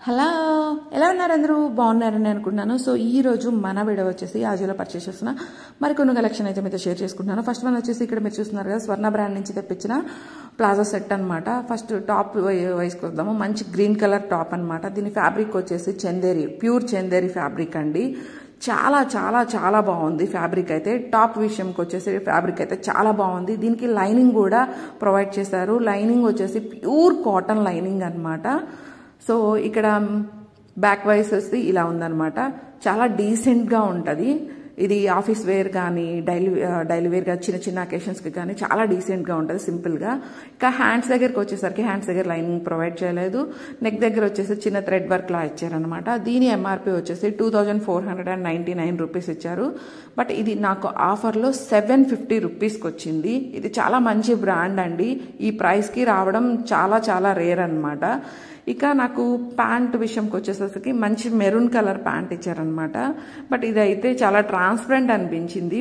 hello ఎలా ఉన్నారు అందరూ బాగున్నారని అనుకుంటున్నాను సో ఈ రోజు మన వీడియో వచ్చేసి ఆజీలో పర్చేస్ చేసిన మరికొన్ని కలెక్షన్ అయితే మీతో షేర్ చేసుకుంటున్నాను ఫస్ట్ వన్ వచ్చేసి ఇక్కడ మీరు చూస్తున్నారు కదా స్వర్ణ బ్రాండ్ నుంచి తెప్పించిన ప్లాజో సెట్ అనమాట ఫస్ట్ టాప్ వైస్కి వద్దాము మంచి గ్రీన్ కలర్ టాప్ అనమాట దీని ఫ్యాబ్రిక్ వచ్చేసి చందేరి ప్యూర్ చందేరి ఫ్యాబ్రిక్ అండి చాలా చాలా చాలా బాగుంది ఫ్యాబ్రిక్ అయితే టాప్ విషయంకి వచ్చేసి ఫ్యాబ్రిక్ అయితే చాలా బాగుంది దీనికి లైనింగ్ కూడా ప్రొవైడ్ చేశారు లైనింగ్ వచ్చేసి ప్యూర్ కాటన్ లైనింగ్ అనమాట సో ఇక్కడ బ్యాక్ వైస్ వస్తే ఇలా ఉందన్నమాట చాలా డీసెంట్గా ఉంటుంది ఇది ఆఫీస్ వేర్ కానీ డైలీ డైలీ వేర్గా చిన్న చిన్న అకేషన్స్కి కానీ చాలా డీసెంట్గా ఉంటుంది సింపుల్గా ఇంకా హ్యాండ్స్ దగ్గరికి వచ్చేసరికి హ్యాండ్స్ దగ్గర లైనింగ్ ప్రొవైడ్ చేయలేదు నెక్ దగ్గర వచ్చేసి చిన్న థ్రెడ్ వర్క్లా ఇచ్చారనమాట దీని ఎంఆర్పి వచ్చేసి two thousand four hundred and ninety nine rupees ఇచ్చారు బట్ ఇది నాకు ఆఫర్లో సెవెన్ ఫిఫ్టీ రూపీస్కి వచ్చింది ఇది చాలా మంచి బ్రాండ్ అండి ఈ ప్రైస్కి రావడం చాలా చాలా రేర్ అనమాట ఇక నాకు ప్యాంట్ విషయంకి వచ్చేసరికి మంచి మెరూన్ కలర్ ప్యాంట్ ఇచ్చారనమాట బట్ ఇదైతే చాలా ట్రాన్స్పరెంట్ అనిపించింది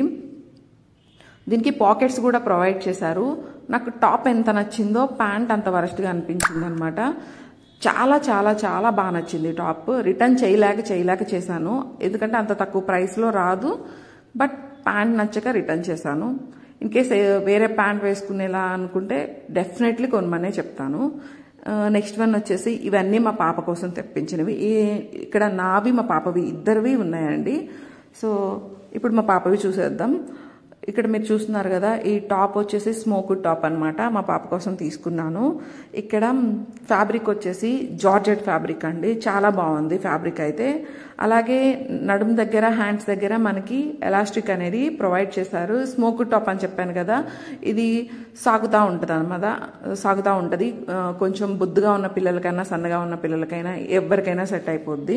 దీనికి పాకెట్స్ కూడా ప్రొవైడ్ చేశారు నాకు టాప్ ఎంత నచ్చిందో ప్యాంట్ అంత వరస్ట్గా అనిపించింది అనమాట చాలా చాలా చాలా బాగా నచ్చింది టాప్ రిటర్న్ చేయలేక చేయలేక చేశాను ఎందుకంటే అంత తక్కువ ప్రైస్లో రాదు బట్ ప్యాంట్ నచ్చక రిటర్న్ చేశాను ఇన్ కేస్ వేరే ప్యాంట్ వేసుకునేలా అనుకుంటే డెఫినెట్లీ కొనమనే చెప్తాను నెక్స్ట్ వన్ వచ్చేసి ఇవన్నీ మా పాప కోసం తెప్పించినవి ఇక్కడ నావి మా పాపవి ఇద్దరివి ఉన్నాయండి సో ఇప్పుడు మా పాపవి చూసేద్దాం ఇక్కడ మీరు చూస్తున్నారు కదా ఈ టాప్ వచ్చేసి స్మోక్ టాప్ అనమాట మా పాప కోసం తీసుకున్నాను ఇక్కడ ఫ్యాబ్రిక్ వచ్చేసి జార్జెట్ ఫ్యాబ్రిక్ అండి చాలా బాగుంది ఫ్యాబ్రిక్ అయితే అలాగే నడుము దగ్గర హ్యాండ్స్ దగ్గర మనకి ఎలాస్టిక్ అనేది ప్రొవైడ్ చేశారు స్మోక్ టాప్ అని చెప్పాను కదా ఇది సాగుతూ ఉంటుంది అనమాట సాగుతూ ఉంటుంది కొంచెం బుద్దుగా ఉన్న పిల్లలకైనా సన్నగా ఉన్న పిల్లలకైనా ఎవరికైనా సెట్ అయిపోద్ది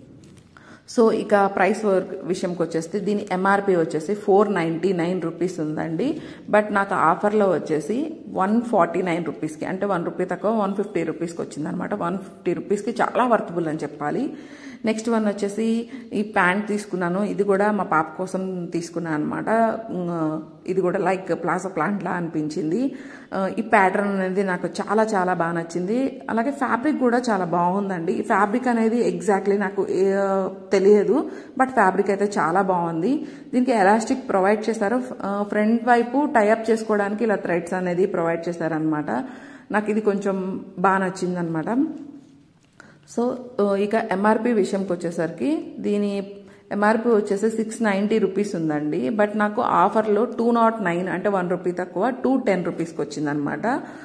సో ఇక ప్రైస్ విషయంకి వచ్చేస్తే దీని ఎంఆర్పి వచ్చేసి ఫోర్ నైంటీ నైన్ రూపీస్ ఉందండి బట్ నాకు ఆఫర్లో వచ్చేసి వన్ ఫార్టీ నైన్ రూపీస్కి అంటే వన్ రూపీ తక్కువ వన్ ఫిఫ్టీ రూపీస్కి వచ్చిందనమాట వన్ ఫిఫ్టీ రూపీస్కి చాలా వర్తబుల్ అని చెప్పాలి నెక్స్ట్ వన్ వచ్చేసి ఈ ప్యాంట్ తీసుకున్నాను ఇది కూడా మా పాప కోసం తీసుకున్నాను అనమాట ఇది కూడా లైక్ ప్లాజా ప్లాంట్లా అనిపించింది ఈ ప్యాటర్న్ అనేది నాకు చాలా చాలా బాగా నచ్చింది అలాగే ఫ్యాబ్రిక్ కూడా చాలా బాగుందండి ఈ ఫ్యాబ్రిక్ అనేది ఎగ్జాక్ట్లీ నాకు తెలియదు బట్ ఫ్యాబ్రిక్ అయితే చాలా బాగుంది దీనికి ఎలాస్టిక్ ప్రొవైడ్ చేశారు ఫ్రంట్ వైపు టైఅప్ చేసుకోవడానికి ఇలా థ్రెడ్స్ అనేది ప్రొవైడ్ చేశారనమాట నాకు ఇది కొంచెం బాగా నచ్చింది అనమాట సో ఇక ఎంఆర్పి విషయంకి వచ్చేసరికి దీని ఎంఆర్పి వచ్చేసి సిక్స్ నైంటీ రూపీస్ ఉందండి బట్ నాకు ఆఫర్లో టూ నాట్ నైన్ అంటే వన్ రూపీ తక్కువ టూ టెన్ రూపీస్కి వచ్చిందనమాట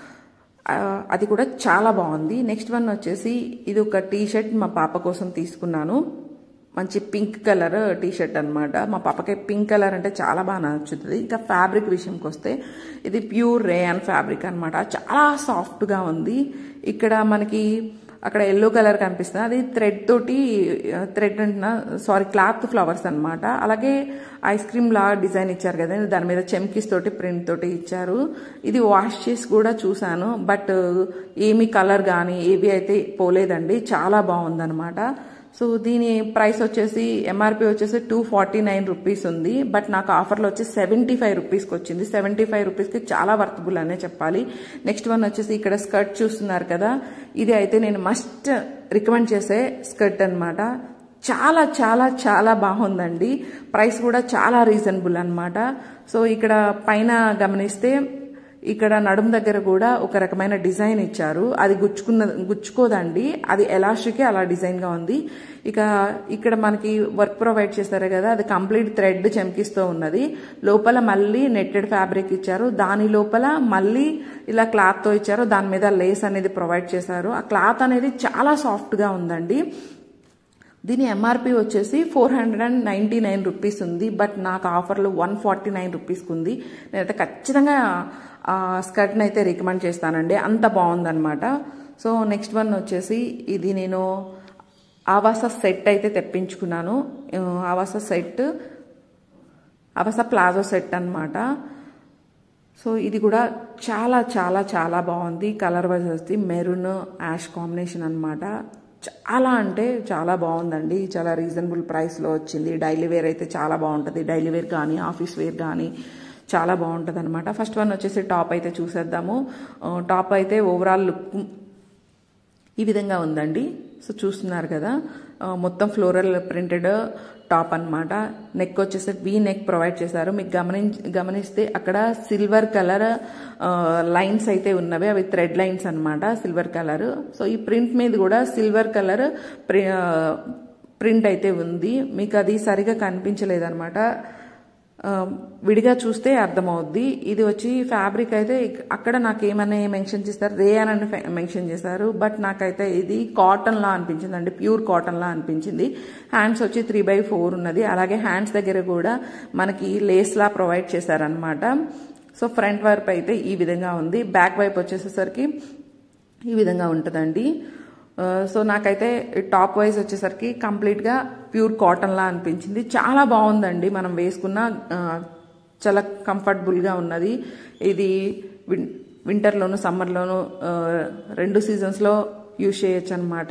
అది కూడా చాలా బాగుంది నెక్స్ట్ వన్ వచ్చేసి ఇది ఒక టీ షర్ట్ మా పాప కోసం తీసుకున్నాను మంచి పింక్ కలర్ టీ షర్ట్ అనమాట మా పాపకి పింక్ కలర్ అంటే చాలా బాగా నచ్చుతుంది ఇంకా ఫ్యాబ్రిక్ విషయంకి వస్తే ఇది ప్యూర్ రేయాన్ ఫ్యాబ్రిక్ అనమాట చాలా సాఫ్ట్గా ఉంది ఇక్కడ మనకి అక్కడ ఎల్లో కలర్ కనిపిస్తుంది అది థ్రెడ్ తోటి థ్రెడ్ అంటున్నా సారీ క్లాత్ ఫ్లవర్స్ అనమాట అలాగే ఐస్ క్రీమ్ లా డిజైన్ ఇచ్చారు కదా దాని మీద చెమ్కీస్ తోటి ప్రింట్ తోటి ఇచ్చారు ఇది వాష్ చేసి కూడా చూశాను బట్ ఏమి కలర్ కానీ ఏవి అయితే పోలేదండి చాలా బాగుందనమాట సో దీని ప్రైస్ వచ్చేసి ఎంఆర్పి వచ్చేసి టూ ఫార్టీ నైన్ రూపీస్ ఉంది బట్ నాకు ఆఫర్లో వచ్చి సెవెంటీ ఫైవ్ రూపీస్కి వచ్చింది సెవెంటీ ఫైవ్ రూపీస్కి చాలా వర్తబుల్ అనే చెప్పాలి నెక్స్ట్ వన్ వచ్చేసి ఇక్కడ స్కర్ట్ చూస్తున్నారు కదా ఇది అయితే నేను మస్ట్ రికమెండ్ చేసే స్కర్ట్ అనమాట చాలా చాలా చాలా బాగుందండి ప్రైస్ కూడా చాలా రీజనబుల్ అనమాట సో ఇక్కడ పైన గమనిస్తే ఇక్కడ నడుము దగ్గర కూడా ఒక రకమైన డిజైన్ ఇచ్చారు అది గుచ్చుకున్న గుచ్చుకోదండి అది ఎలాస్టిక్ అలా డిజైన్గా ఉంది ఇక ఇక్కడ మనకి వర్క్ ప్రొవైడ్ చేస్తారు కదా అది కంప్లీట్ థ్రెడ్ చెంకిస్తూ ఉన్నది లోపల మళ్ళీ నెట్టెడ్ ఫ్యాబ్రిక్ ఇచ్చారు దాని లోపల మళ్ళీ ఇలా క్లాత్తో ఇచ్చారు దాని మీద లేస్ అనేది ప్రొవైడ్ చేశారు ఆ క్లాత్ అనేది చాలా సాఫ్ట్గా ఉందండి దీని ఎంఆర్పి వచ్చేసి four hundred and ninety nine rupees ఉంది బట్ నాకు ఆఫర్లో వన్ ఫార్టీ నైన్ రూపీస్కి ఉంది నేనైతే ఖచ్చితంగా స్కర్ట్ని అయితే రికమెండ్ చేస్తానండి అంత బాగుందనమాట సో నెక్స్ట్ వన్ వచ్చేసి ఇది నేను ఆవాస సెట్ అయితే తెప్పించుకున్నాను Aavaas set Aavaas palazzo set అనమాట సో ఇది కూడా చాలా చాలా చాలా బాగుంది కలర్ వైజ్ వస్తే మెరూన్ యాష్ కాంబినేషన్ అనమాట చాలా అంటే చాలా బాగుందండి చాలా రీజనబుల్ ప్రైస్లో వచ్చింది డైలీ వేర్ అయితే చాలా బాగుంటుంది డైలీ వేర్ కానీ ఆఫీస్ వేర్ కానీ చాలా బాగుంటుంది అనమాట ఫస్ట్ వన్ వచ్చేసి టాప్ అయితే చూసేద్దాము టాప్ అయితే ఓవరాల్ లుక్ ఈ విధంగా ఉందండి సో చూస్తున్నారు కదా ఆ, మొత్తం ఫ్లోరల్ ప్రింటెడ్ టాప్ అన్నమాట నెక్ వచ్చేసి వీ నెక్ ప్రొవైడ్ చేశారు మీకు గమని గమనిస్తే అక్కడ సిల్వర్ కలర్ లైన్స్ అయితే ఉన్నవి అవి థ్రెడ్ లైన్స్ అన్నమాట సిల్వర్ కలర్ సో ఈ ప్రింట్ మీద కూడా సిల్వర్ కలర్ ప్రింట్ అయితే ఉంది మీకు అది సరిగా కనిపించలేదన్నమాట ఆ, విడిగా చూస్తే అర్థమవుద్ది ఇది వచ్చి ఫ్యాబ్రిక్ అయితే ఇక్- అక్కడ నాకు ఏమని మెన్షన్ చేస్తారు రేయాన్ అని ఫె- మెన్షన్ చేశారు బట్ నాకైతే ఇది కాటన్ లా అనిపించింది అండి ప్యూర్ కాటన్ లా అనిపించింది హ్యాండ్స్ వచ్చి త్రీ బై ఫోర్ ఉన్నది అలాగే హ్యాండ్స్ దగ్గర కూడా మనకి లేస్ లా ప్రొవైడ్ చేశారనమాట సో ఫ్రంట్ వైపు అయితే ఈ విధంగా ఉంది బ్యాక్ వైపు వచ్చేసేసరికి ఈ విధంగా ఉంటుందండి ఆ, సో నాకైతే టాప్ వైజ్ వచ్చేసరికి కంప్లీట్గా ప్యూర్ కాటన్ లా అనిపించింది చాలా బాగుందండి మనం వేసుకున్న ఆ, చాలా కంఫర్టబుల్గా ఉన్నది ఇది విన్ వింటర్లోను సమ్మర్లోను ఆ, రెండు సీజన్స్లో యూజ్ చేయొచ్చు అనమాట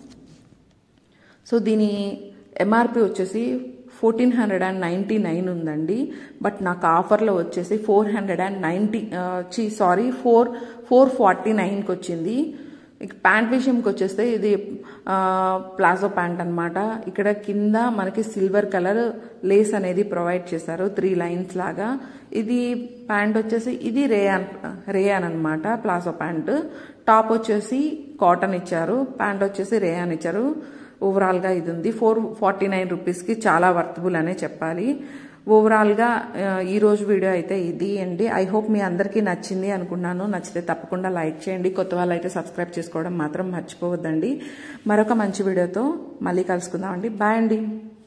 సో దీని ఎంఆర్పి వచ్చేసి fourteen hundred and ninety nine ఉందండి బట్ నాకు ఆఫర్లో వచ్చేసి ఫోర్ హండ్రెడ్ అండ్ నైంటీ చీ సారీ ఫోర్ ఫోర్ ఫార్టీ నైన్కి వచ్చింది ఇక ప్యాంట్ విషయంకి వచ్చేస్తే ఇది ఆ, ప్లాజో ప్యాంట్ అన్నమాట ఇక్కడ కింద మనకి సిల్వర్ కలర్ లేస్ అనేది ప్రొవైడ్ చేశారు త్రీ లైన్స్ లాగా ఇది ప్యాంట్ వచ్చేసి ఇది రేయాన్ రేయాన్ అనమాట ప్లాజో ప్యాంట్ టాప్ వచ్చేసి కాటన్ ఇచ్చారు ప్యాంట్ వచ్చేసి రేయాన్ ఇచ్చారు ఓవరాల్గా ఇది ఉంది ఫోర్ ఫార్టీ నైన్ రూపీస్కి చాలా వర్తబుల్ అనే చెప్పాలి ఓవరాల్గా ఆ, ఈ రోజు వీడియో అయితే ఇది అండి ఐ హోప్ మీ అందరికీ నచ్చింది అనుకున్నాను నచ్చితే తప్పకుండా లైక్ చేయండి కొత్త వాళ్ళు అయితే సబ్స్క్రైబ్ చేసుకోవడం మాత్రం మర్చిపోవద్దండి మరొక మంచి వీడియోతో మళ్ళీ కలుసుకుందామండి బాయ్ అండి